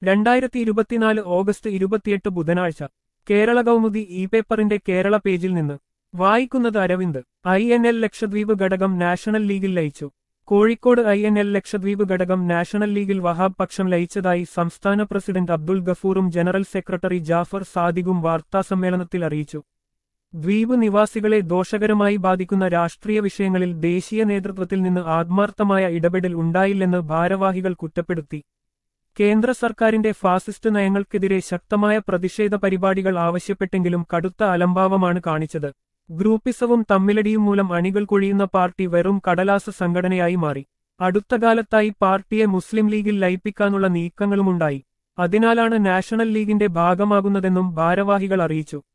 രണ്ടായിരത്തി ഇരുപത്തിനാല് ഓഗസ്റ്റ് ഇരുപത്തിയെട്ട് ബുധനാഴ്ച കേരള കൗമുദി ഇ പേപ്പറിന്റെ കേരള പേജിൽ നിന്ന് വായിക്കുന്നത് Aravind I N L Lakshadweep ഘടകം നാഷണൽ ലീഗിൽ ലയിച്ചു Kozhikode I N L Lakshadweep ഘടകം നാഷണൽ ലീഗിൽ വഹാബ് പക്ഷം ലയിച്ചതായി സംസ്ഥാന പ്രസിഡന്റ് അബ്ദുൾ ഗഫൂറും ജനറൽ സെക്രട്ടറി ജാഫർ സാദിഖും വാർത്താസമ്മേളനത്തിൽ അറിയിച്ചു ദ്വീപ് നിവാസികളെ ദോഷകരമായി ബാധിക്കുന്ന രാഷ്ട്രീയ വിഷയങ്ങളിൽ ദേശീയ നേതൃത്വത്തിൽ നിന്ന് ആത്മാർത്ഥമായ ഇടപെടൽ ഉണ്ടായില്ലെന്ന് ഭാരവാഹികൾ കുറ്റപ്പെടുത്തി കേന്ദ്ര സർക്കാരിന്റെ ഫാസിസ്റ്റ് നയങ്ങൾക്കെതിരെ ശക്തമായ പ്രതിഷേധ പരിപാടികൾ ആവശ്യപ്പെട്ടെങ്കിലും കടുത്ത അലംഭാവമാണ് കാണിച്ചത് ഗ്രൂപ്പിസവും തമ്മിലടിയും മൂലം അണികൾ കൊഴിയുന്ന പാർട്ടി വെറും കടലാസ സംഘടനയായി മാറി അടുത്ത കാലത്തായി പാർട്ടിയെ മുസ്ലിം ലീഗിൽ ലയിപ്പിക്കാനുള്ള നീക്കങ്ങളുമുണ്ടായി അതിനാലാണ് നാഷണൽ ലീഗിന്റെ ഭാഗമാകുന്നതെന്നും ഭാരവാഹികൾ അറിയിച്ചു